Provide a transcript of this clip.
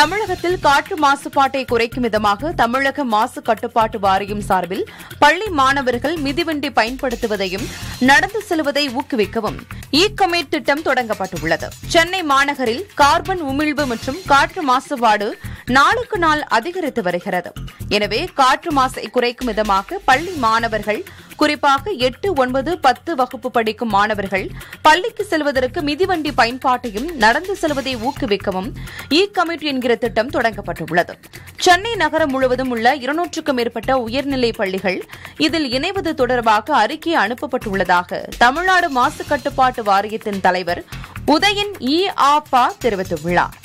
தமிழகத்தில் காற்று மாசுபாட்டை குறைக்கும் விதமாக தமிழக மாசு கட்டுப்பாட்டு வாரியம் சார்பில் பள்ளி மாணவர்கள் மிதிவண்டி பயன்படுத்துவதையும் நடந்து செல்வதை ஊக்குவிக்கவும் இ கமேட் திட்டம் தொடங்கப்பட்டுள்ளது சென்னை மாநகரில் கார்பன் உமிழ்வு மற்றும் காற்று மாசுபாடு நாளுக்கு நாள் அதிகரித்து வருகிறது எனவே காற்று மாசை குறைக்கும் விதமாக பள்ளி மாணவர்கள் குறிப்பாக எட்டு ஒன்பது பத்து வகுப்பு படிக்கும் மாணவர்கள் பள்ளிக்கு செல்வதற்கு மிதிவண்டி பயன்பாட்டையும் நடந்து செல்வதை ஊக்குவிக்கவும் இ கமிட்டி என்கிற திட்டம் தொடங்கப்பட்டுள்ளது சென்னை நகரம் முழுவதும் உள்ள இருநூற்றுக்கும் மேற்பட்ட உயர்நிலை பள்ளிகள் இதில் இணைவது தொடர்பாக அறிக்கை அனுப்பப்பட்டுள்ளதாக தமிழ்நாடு மாசு கட்டுப்பாட்டு வாரியத்தின் தலைவர் உதயன் இ ஆபா தெரிவித்துள்ளார்